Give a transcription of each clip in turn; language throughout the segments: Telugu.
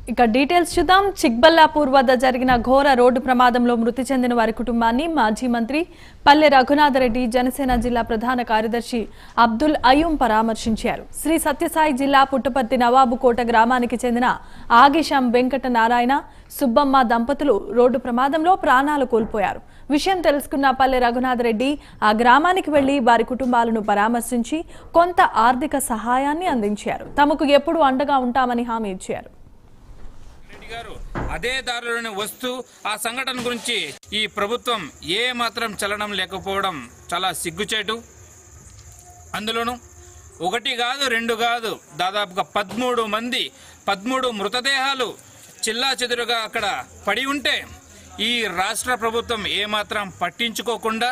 ఇక డీటెయిల్స్ చూద్దాం చిక్బల్లాపూర్ వద్ద జరిగిన ఘోర రోడ్డు ప్రమాదంలో మృతి చెందిన వారి కుటుంబాన్ని మాజీ మంత్రి పల్లె రఘునాథరెడ్డి జనసేన జిల్లా ప్రధాన కార్యదర్శి అబ్దుల్ అయూం పరామర్శించారు శ్రీ సత్యసాయి జిల్లా పుట్టపర్తి నవాబుకోట గ్రామానికి చెందిన ఆగిషం వెంకట నారాయణ సుబ్బమ్మ దంపతులు రోడ్డు ప్రమాదంలో ప్రాణాలు కోల్పోయారు విషయం తెలుసుకున్న పల్లె రఘునాథరెడ్డి ఆ గ్రామానికి వెళ్లి వారి కుటుంబాలను పరామర్శించి కొంత ఆర్థిక సహాయాన్ని అందించారు తమకు ఎప్పుడు అండగా ఉంటామని హామీ ఇచ్చారు రెడ్డి గారు అదే దారిలోనే వస్తూ ఆ సంఘటన గురించి ఈ ప్రభుత్వం ఏ మాత్రం చలనం లేకపోవడం చాలా సిగ్గుచేటు అందులోనూ ఒకటి కాదు రెండు కాదు దాదాపుగా పదమూడు మంది పదమూడు మృతదేహాలు చిల్లా చెదురుగా అక్కడ పడి ఉంటే ఈ రాష్ట్ర ప్రభుత్వం ఏమాత్రం పట్టించుకోకుండా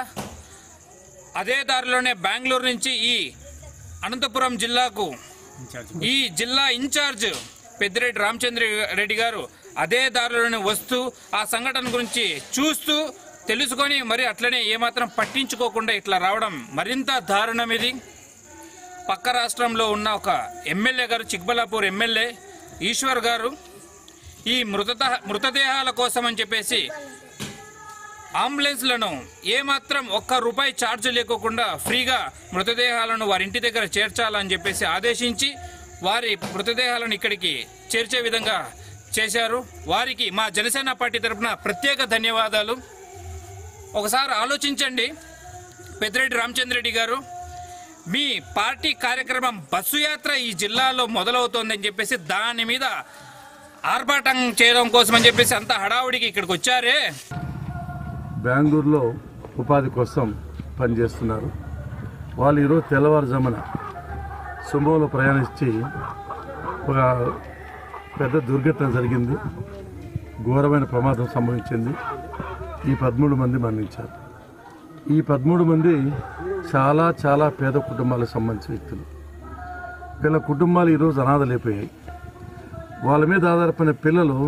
అదే దారిలోనే బెంగళూరు నుంచి ఈ అనంతపురం జిల్లాకు ఈ జిల్లా ఇన్ఛార్జ్ పెద్దిరెడ్డి రామచంద్ర రెడ్డి గారు అదే దారిలోనే వస్తూ ఆ సంఘటన గురించి చూస్తూ తెలుసుకొని మరి అట్లనే ఏమాత్రం పట్టించుకోకుండా ఇట్లా రావడం మరింత దారుణం ఇది పక్క రాష్ట్రంలో ఉన్న ఒక ఎమ్మెల్యే గారు చిక్బలాపూర్ ఎమ్మెల్యే ఈశ్వర్ గారు ఈ మృతద మృతదేహాల కోసం అని చెప్పేసి అంబులెన్స్లను ఏమాత్రం ఒక్క రూపాయి ఛార్జ్ లేకోకుండా ఫ్రీగా మృతదేహాలను వారి ఇంటి దగ్గర చేర్చాలని చెప్పేసి ఆదేశించి వారి మృతదేహాలను ఇక్కడికి చేర్చే విధంగా చేశారు వారికి మా జనసేన పార్టీ తరఫున ప్రత్యేక ధన్యవాదాలు ఒకసారి ఆలోచించండి పెద్దిరెడ్డి రామచంద్రెడ్డి గారు మీ పార్టీ కార్యక్రమం బస్సు యాత్ర ఈ జిల్లాలో మొదలవుతోందని చెప్పేసి దాని మీద ఆర్భాటం చేయడం కోసం అని చెప్పేసి అంత హడావుడికి ఇక్కడికి వచ్చారే బెంగళూరులో ఉపాధి కోసం పనిచేస్తున్నారు వాళ్ళు ఈరోజు తెల్లవారుజామున సుమోలో ప్రయాణించి ఒక పెద్ద దుర్ఘటన జరిగింది ఘోరమైన ప్రమాదం సంభవించింది ఈ పదమూడు మంది మరణించారు ఈ పదమూడు మంది చాలా చాలా పేద కుటుంబాలకు సంబంధించిన వ్యక్తులు వీళ్ళ కుటుంబాలు ఈరోజు అనాథలైపోయాయి వాళ్ళ మీద ఆధారపడిన పిల్లలు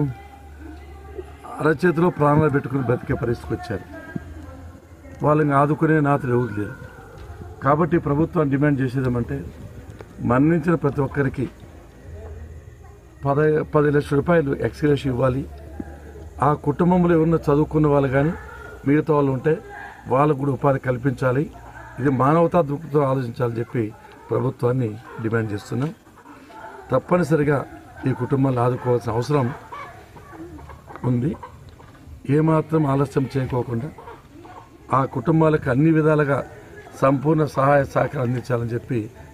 అరచేతిలో ప్రాణాలు పెట్టుకుని బ్రతికే పరిస్థితికి వచ్చారు వాళ్ళని ఆదుకునే నాతులు ఎవరు లేరు కాబట్టి ప్రభుత్వం డిమాండ్ చేసేది ఏమంటే మరణించిన ప్రతి ఒక్కరికి పద పది లక్షల రూపాయలు ఎక్స్గ్రేష్ ఇవ్వాలి ఆ కుటుంబంలో ఎవరన్నా చదువుకున్న వాళ్ళు కానీ మిగతా వాళ్ళు ఉంటే వాళ్ళకు కూడా ఉపాధి కల్పించాలి ఇది మానవతా దృక్పథం ఆలోచించాలని చెప్పి ప్రభుత్వాన్ని డిమాండ్ చేస్తున్నాం తప్పనిసరిగా ఈ కుటుంబాన్ని ఆదుకోవాల్సిన అవసరం ఉంది ఏమాత్రం ఆలస్యం చేయకోకుండా ఆ కుటుంబాలకు అన్ని విధాలుగా సంపూర్ణ సహాయ సహకారం అందించాలని చెప్పి